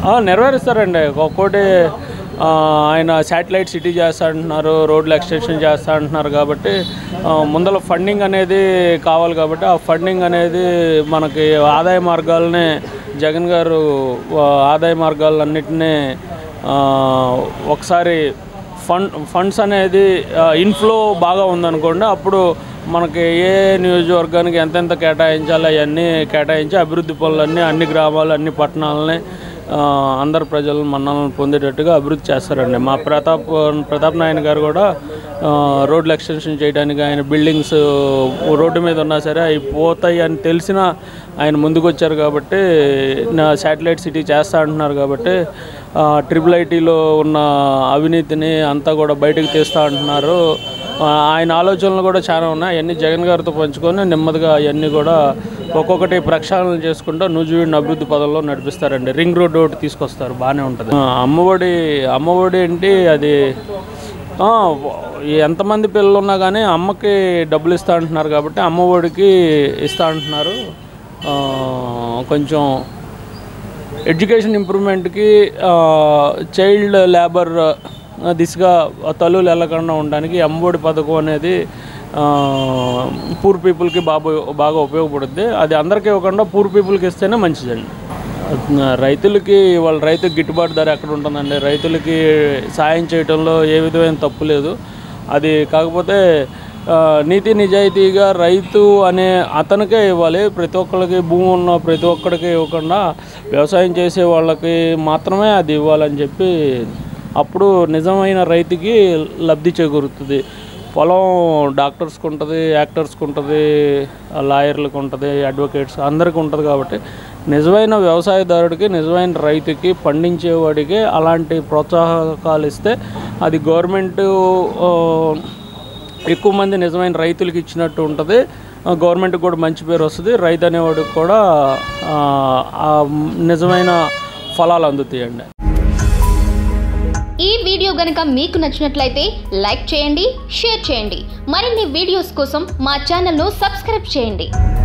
ఆ, నెరవేరుస్తారండి ఒక్కోటి ఆ, ఆయన శాటిలైట్ సిటీ చేస్తా అంటున్నారు రోడ్లు ఎక్స్టెన్షన్ చేస్తా అంటున్నారు కాబట్టి ఆ, ముందల ఫండింగ్ అనేది కావాలి కాబట్టి ఆ ఫండింగ్ అనేది మనకి ఆదాయ మార్గాలనే జగన్ గారు ఆ, ఆదాయ మార్గాలన్నింటినీ ఆ, ఒకసారి ఫండ్ ఫండ్స్ అనేది ఇన్ఫ్లో బాగా ఉందనుకోండి అప్పుడు మనకి ఏ నియోజకవర్గానికి ఎంతెంత కేటాయించాలో అవన్నీ కేటాయించి అభివృద్ధి పనులన్నీ అన్ని గ్రామాలు అన్ని పట్టణాలని ఆ, అందరు ప్రజలు మన్నలను పొందేటట్టుగా అభివృద్ధి చేస్తారండి మా ప్రతాప్ ప్రతాప్ నాయన్ గారు కూడా ఆ, రోడ్లు ఎక్స్టెన్షన్ చేయడానికి ఆయన బిల్డింగ్స్ రోడ్డు మీద ఉన్నా సరే అవి పోతాయి అని తెలిసిన ఆయన ముందుకు వచ్చారు కాబట్టి నా శాటిలైట్ సిటీ చేస్తా అంటున్నారు కాబట్టి ఆ, ట్రిపుల్ ఐటీలో ఉన్న అవినీతిని అంతా కూడా బయటకు తీస్తా అంటున్నారు ఆ, ఆయన ఆలోచనలు కూడా చాలా ఉన్నాయి అవన్నీ జగన్ గారితో పంచుకొని నెమ్మదిగా అవన్నీ కూడా ఒక్కొక్కటి ప్రక్షాళన చేసుకుంటూ నూజివీడిని అభివృద్ధి పదంలో నడిపిస్తారండి రింగ్ రోడ్ ఒకటి తీసుకొస్తారు బాగానే ఉంటుంది ఆ, అమ్మఒడి అమ్మఒడి ఏంటి అది ఆ, ఎంతమంది పిల్లలు ఉన్నా కానీ అమ్మకి డబ్బులు ఇస్తా అంటున్నారు కాబట్టి అమ్మఒడికి ఇస్తా అంటున్నారు ఆ, కొంచెం ఎడ్యుకేషన్ ఇంప్రూవ్మెంట్కి చైల్డ్ లేబర్ దిశగా తల్లులు వెళ్ళకుండా ఉండడానికి అమ్మఒడి పథకం అనేది పూర్ పీపుల్కి బాగా బాగా ఉపయోగపడుద్ది అది అందరికీ ఇవ్వకుండా పూర్ పీపుల్కి ఇస్తేనే మంచిదండి రైతులకి వాళ్ళ రైతుకి గిట్టుబాటు ధర ఎక్కడ ఉంటుందండి రైతులకి సాయం చేయడంలో ఏ విధమైన తప్పు లేదు అది కాకపోతే ఆ, నీతి నిజాయితీగా రైతు అనే అతనికే ఇవ్వాలి ప్రతి ఒక్కరికి భూమి ఉన్న ప్రతి ఒక్కడికి ఇవ్వకుండా వ్యవసాయం చేసే వాళ్ళకి మాత్రమే అది ఇవ్వాలని చెప్పి అప్పుడు నిజమైన రైతుకి లబ్ధి చేకూరుతుంది పొలం డాక్టర్స్కి ఉంటుంది యాక్టర్స్కి ఉంటుంది లాయర్లకు ఉంటుంది అడ్వకేట్స్ అందరికీ ఉంటుంది కాబట్టి నిజమైన వ్యవసాయదారుడికి నిజమైన రైతుకి పండించేవాడికి అలాంటి ప్రోత్సాహకాలు ఇస్తే అది గవర్నమెంట్ ఎక్కువ మంది నిజమైన రైతులకి ఇచ్చినట్టు ఉంటుంది గవర్నమెంట్కి కూడా మంచి పేరు వస్తుంది రైతు అనేవాడికి కూడా ఆ, ఆ నిజమైన ఫలాలు అందుతాయండి ఈ వీడియో గనక మీకు నచ్చినట్లయితే లైక్ చేయండి షేర్ చేయండి మరిన్ని వీడియోస్ కోసం మా ఛానల్ను సబ్స్క్రైబ్ చేయండి